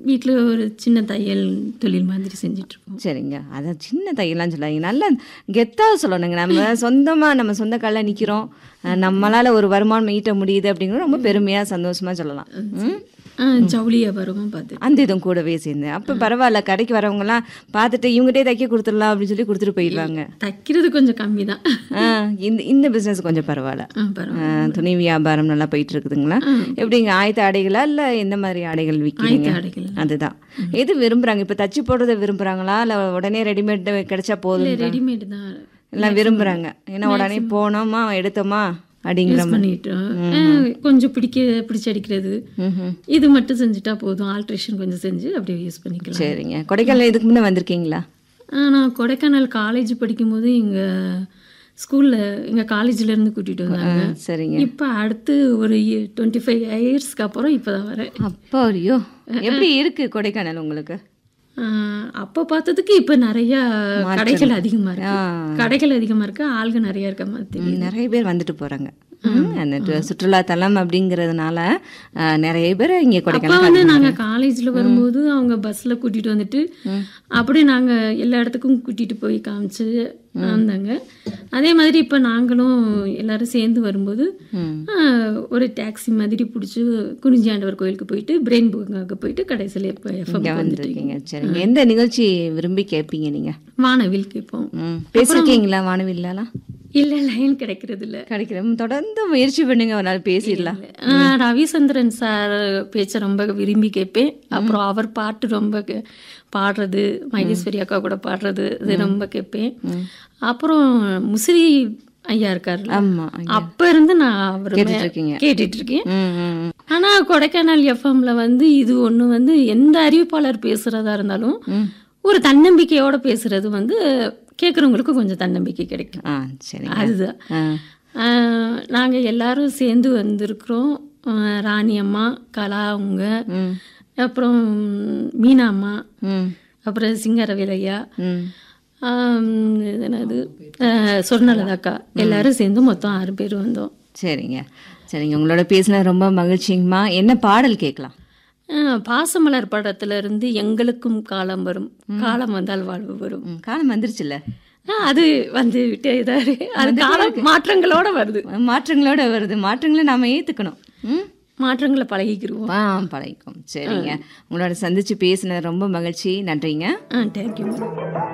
வீட்டில் ஒரு சின்ன தையல் தொழில் மாதிரி செஞ்சிட்ருக்கோம் சரிங்க அதான் சின்ன தையெல்லாம் சொல்லாதீங்க நல்லா கெத்தா சொல்லணுங்க நம்ம சொந்தமா நம்ம சொந்த காலில் நிக்கிறோம் அஹ் நம்மளால ஒரு வருமானம் ஈட்ட முடியுது அப்படிங்கிறது ரொம்ப பெருமையா சந்தோஷமா சொல்லலாம் ம்? ஆ, ஜவுளி வியாபாரமும் பார்த்து அந்த இதுவும் கூடவே சேர்ந்து அப்ப பரவாயில்ல கடைக்கு வரவங்கலாம் பார்த்துட்டு இவங்ககிட்டே தைக்க கொடுத்துடலாம் அப்படின்னு சொல்லி கொடுத்துட்டு போயிடுவாங்க தைக்கிறது கொஞ்சம் கம்மி தான் ஆ, இந்த இந்த பிசினஸ் கொஞ்சம் பரவாயில்ல ஆ பரவாயில்ல ஆ, துணி வியாபாரம் நல்லா போயிட்டு இருக்குதுங்களா எப்படிங்க ஆயத்த ஆடைகளா இல்ல எந்த மாதிரி ஆடைகள் விற்கிறீங்க ஆயத்த ஆடைகள். அதுதான் எது விரும்புறாங்க இப்ப தச்சு போடுறத விரும்புறாங்களா இல்ல உடனே ரெடிமேட் கிடைச்சா போதும் ரெடிமேட் தான் எல்லாம் விரும்புறாங்க ஏன்னா உடனே போனோமா எடுத்தோமா அப்படிங்கிற யூஸ் பண்ணிட்டோம் ஆ, கொஞ்சம் பிடிக்க பிடிச்சி அடிக்கிறது ம்ஹும். இது மட்டும் செஞ்சுட்டா போதும் ஆல்ட்ரேஷன் கொஞ்சம் செஞ்சு அப்படியே யூஸ் பண்ணிக்கலாம் சரிங்க கொடைக்கானல் இதுக்கு முன்ன வந்திருக்கீங்களா ஆ, நான் கொடைக்கானல் காலேஜ் படிக்கும்போது எங்கள் ஸ்கூலில் எங்கள் காலேஜ்லேருந்து கூட்டிகிட்டு வந்தாங்க ஆ, சரிங்க இப்போ அடுத்து ஒரு டுவெண்ட்டி ஃபைவ் இயர்ஸ்க்கு அப்புறம் இப்போ தான் வரேன் அப்பா ஐயோ எப்படி இருக்கு கொடைக்கானல் உங்களுக்கு ஆஹ் அப்போ பார்த்ததுக்கு இப்போ நிறையா கடைகள் அதிகமாக இருக்கு ஆ. கடைகள் அதிகமாக இருக்கு ஆள்கள் நிறைய இருக்க மாதிரி தெரியுது ம், நிறைய பேர் வந்துட்டு போறாங்க ம், அந்த டு- சுற்றுலா தலம் அப்படிங்கிறதுனால ஆ, நிறைய பேர் இங்கே அப்போ கொடைக்கானல் வந்து நாங்கள் காலேஜில் வரும்போது அவங்க பஸ்ஸில் கூட்டிகிட்டு வந்துட்டு அப்படியே நாங்கள் எல்லா இடத்துக்கும் கூட்டிகிட்டு போய் காமிச்சு வந்தாங்க அதே மாதிரி இப்போ நாங்களும் எல்லாரும் சேர்ந்து வரும்போது ம். ஆஹ் ஒரு டாக்ஸி மாதிரி பிடிச்சி குறிஞ்சியாண்டவர் கோயிலுக்கு போயிட்டு பிரெயின் புக்காக போயிட்டு கடைசியில் இப்போ எஃப்எம் இங்கே வந்திருக்கீங்க சரிங்க எந்த நிகழ்ச்சி விரும்பி கேட்பீங்க நீங்க வானவில் கேட்போம் ம் பேசிருக்கீங்களா வானவில்லாம் இல்லை லைன் கிடைக்கிறது இல்லை கிடைக்கிற தொடர்ந்து முயற்சி பண்ணுங்க ஒரு நாள் பேசிடலாம் நான் ரவிச்சந்திரன் சார் பேச்சை ரொம்ப விரும்பி கேட்பேன் அப்புறம் அவர் பாட்டு ரொம்ப கே- பாடுறது மகேஸ்வரி அக்கா கூட பாடுறது இது ரொம்ப கேட்பேன் அப்புறம் முசிறி ஐயா இருக்காரு ஆமா அப்ப இருந்து நான் அவர் கேட்டுட்டு இருக்கீங்க. கேட்டுட்டு இருக்கேன் ம், ம், ம். ஆனா கொடைக்கானல் எஃப்எம்ல வந்து இது ஒண்ணு வந்து எந்த அறிவிப்பாளர் பேசுறதா இருந்தாலும் ஒரு தன்னம்பிக்கையோட பேசுறது வந்து கேட்குறவங்களுக்கு கொஞ்சம் தன்னம்பிக்கை கிடைக்கும் ஆ சரிங்க அதுதான் ஆ ஆஹ் நாங்க எல்லாரும் சேர்ந்து வந்திருக்கிறோம் ஆஹ் ராணி அம்மா கலா அவங்க ம் அப்புறம் மீனா அம்மா ம் அப்புறம் சிங்கரவேலையா ம் ஆம், இது என்னது ஆஹ் சொர்ணலதாக்கா எல்லாரும் சேர்ந்து மொத்தம் ஆறு பேர் வந்தோம் சரிங்க சரிங்க உங்களோட பேசின ரொம்ப மகிழ்ச்சிங்கம்மா என்ன பாடல் கேட்கலாம் ஆஹ் பாசமலர் படத்துல இருந்து எங்களுக்கும் காலம் வரும் காலம் வந்தால் வாழ்வு வரும் ம், காலம் வந்துருச்சுல்ல ஆஹ் அது வந்து விட்டே தான் இருக்கு. அது காலம் மாற்றங்களோட வருது மாற்றங்களோட வருது மாற்றங்களை நாம ஏத்துக்கணும் ம் மாற்றங்களை பழகிக்கிருவோம் ஆ பழகிக்கும் சரிங்க உங்களோட சந்திச்சு பேசின ரொம்ப மகிழ்ச்சி நன்றிங்க ஆ தேங்க்யூ மேடம்